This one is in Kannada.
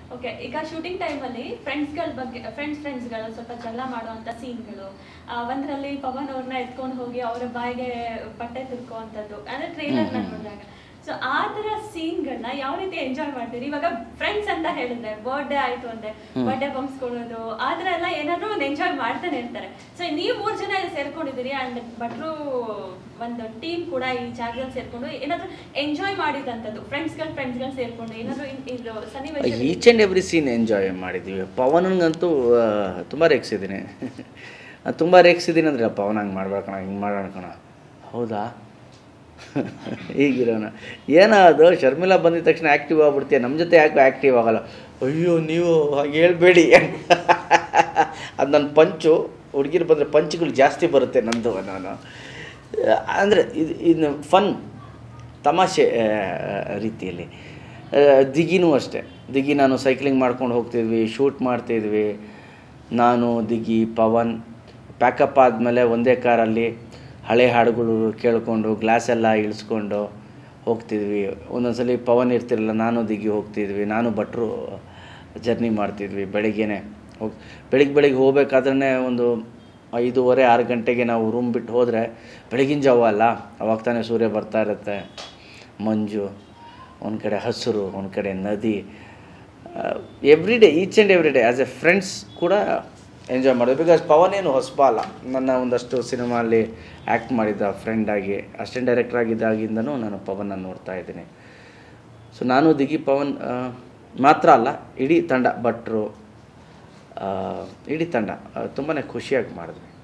ಓಕೆ ಈಗ ಶೂಟಿಂಗ್ ಟೈಮಲ್ಲಿ ಫ್ರೆಂಡ್ಸ್ಗಳ ಬಗ್ಗೆ ಫ್ರೆಂಡ್ಸ್ ಫ್ರೆಂಡ್ಸ್ಗಳು ಸ್ವಲ್ಪ ಜಗಳ ಮಾಡುವಂಥ ಸೀನ್ಗಳು ಒಂದರಲ್ಲಿ ಪವನ್ ಅವ್ರನ್ನ ಎತ್ಕೊಂಡು ಹೋಗಿ ಅವರ ಬಾಯಿಗೆ ಬಟ್ಟೆ ತುರ್ಕುವಂಥದ್ದು ಅಂದರೆ ಟ್ರೈಲರ್ನ ನೋಡಿದಾಗ ಸೊ ಆ ಥರ ಸೀನ್ಗಳನ್ನ ಯಾವ ರೀತಿ ಎಂಜಾಯ್ ಮಾಡ್ತೀರಿ ಇವಾಗ ಫ್ರೆಂಡ್ಸ್ ಅಂತ ಹೇಳಿದ್ರೆ ಬರ್ಡೇ ಆಯ್ತು ಅಂದ್ರೆ ಬರ್ಡೇ ಬಂಪ್ಸ್ ಕೊಡೋದು ಆ ಥರ ಎಲ್ಲ ಏನಾದ್ರು ಒಂದು ಎಂಜಾಯ್ ಮಾಡ್ತಾನೆ ಇರ್ತಾರೆ ಸೊ ನೀವು ಮೂರು ಜನ ಇಲ್ಲಿ ಸೇರ್ಕೊಂಡಿದ್ದೀರಿ ಅಂಡ್ ಭಟ್ರು ಒಂದು ಟೀಮ್ ಕೂಡ ಈ ಜಾಗದಲ್ಲಿ ಸೇರ್ಕೊಂಡು ಏನಾದ್ರು ಎಂಜಾಯ್ ಮಾಡಿದಂಥದ್ದು ಫ್ರೆಂಡ್ಸ್ಗಳು ಫ್ರೆಂಡ್ಸ್ಗಳು ಸೇರ್ಕೊಂಡು ಏನಾದ್ರು ಇನ್- ಇದು ಸನ್ನಿವೇಶ each and every scene enjoy ಮಾಡಿದ್ದೀವಿ ಪವನಂಗಂತೂ ತುಂಬ ರೇಗಿಸಿದ್ದೀನಿ ತುಂಬ ರೇಗಿಸಿದ್ದೀನಿ ಅಂದರೆ ಪವನ್ ಹಂಗೆ ಮಾಡ್ಬೇಕಣ ಹಿಂಗೆ ಮಾಡೋಣ ಕಣ ಹೌದಾ ಹೀಗಿರೋಣ ಏನೋ ಅದು ಶರ್ಮಿಳಾ ಬಂದಿದ ತಕ್ಷಣ ಆ್ಯಕ್ಟಿವ್ ಆಗ್ಬಿಡ್ತೀಯ ನಮ್ಮ ಜೊತೆ ಯಾಕೆ ಆ್ಯಕ್ಟಿವ್ ಆಗಲ್ಲ ಅಯ್ಯೋ ನೀವು ಹಾಗೆ ಹೇಳ್ಬೇಡಿ ಅದು ನನ್ನ ಪಂಚು ಹುಡುಗಿರು ಬಂದರೆ ಪಂಚುಗಳು ಜಾಸ್ತಿ ಬರುತ್ತೆ ನಂದು ನಾನು ಅಂದರೆ ಇದು ಇದು ಫನ್ ತಮಾಷೆ ಆ, ರೀತಿಯಲ್ಲಿ ಆ, ದಿಗಿನೂ ಅಷ್ಟೇ ದಿಗಿ ನಾನು ಸೈಕ್ಲಿಂಗ್ ಮಾಡ್ಕೊಂಡು ಹೋಗ್ತಿದ್ವಿ ಶೂಟ್ ಮಾಡ್ತಿದ್ವಿ ನಾನು ದಿಗಿ ಪವನ್ ಪ್ಯಾಕಪ್ ಆದಮೇಲೆ ಒಂದೇ ಕಾರಲ್ಲಿ ಹಳೆ ಹಾಡುಗಳು ಕೇಳಿಕೊಂಡು ಗ್ಲಾಸೆಲ್ಲ ಇಳಿಸ್ಕೊಂಡು ಹೋಗ್ತಿದ್ವಿ ಒಂದೊಂದ್ಸಲಿ ಪವನ್ ಇರ್ತಿರಲಿಲ್ಲ ನಾನು ದಿಗಿ ಹೋಗ್ತಿದ್ವಿ ನಾನು ಭಟ್ರು ಜರ್ನಿ ಮಾಡ್ತಿದ್ವಿ ಬೆಳಿಗ್ಗೆನೆ ಹೋಗಿ ಬೆಳಿಗ್ಗೆ ಬೆಳಿಗ್ಗೆ ಹೋಗ್ಬೇಕಾದ್ರೆ ಒಂದು ಐದೂವರೆ ಆರು ಗಂಟೆಗೆ ನಾವು ರೂಮ್ ಬಿಟ್ಟು ಹೋದರೆ ಬೆಳಗಿನ ಜಾವ ಅಲ್ಲ ಅವಾಗ ತಾನೇ ಸೂರ್ಯ ಬರ್ತಾ ಇರುತ್ತೆ ಮಂಜು ಒಂದು ಕಡೆ ಹಸಿರು ಒಂದು ಕಡೆ ನದಿ every day each and every day as a friends ಕೂಡ ಎಂಜಾಯ್ ಮಾಡೋದು ಬಿಕಾಸ್ ಪವನ್ ಏನು ಹೊಸಬ ಅಲ್ಲ ನನ್ನ ಒಂದಷ್ಟು ಸಿನಿಮಾಲ್ಲಿ ಆ್ಯಕ್ಟ್ ಮಾಡಿದ್ದ ಫ್ರೆಂಡಾಗಿ ಅಸಿಸ್ಟೆಂಟ್ ಡೈರೆಕ್ಟರ್ ಆಗಿದ್ದಾಗಿಂದನೂ ನಾನು ಪವನ್ನ ನೋಡ್ತಾ ಇದ್ದೀನಿ ಸೊ ನಾನು ದಿಗಿ ಪವನ್ ಆ, ಮಾತ್ರ ಅಲ್ಲ ಇಡೀ ತಂಡ ಭಟ್ರು ಆ, ಇಡೀ ತಂಡ ತುಂಬಾ ಖುಷಿಯಾಗಿ ಮಾಡಿದ್ವಿ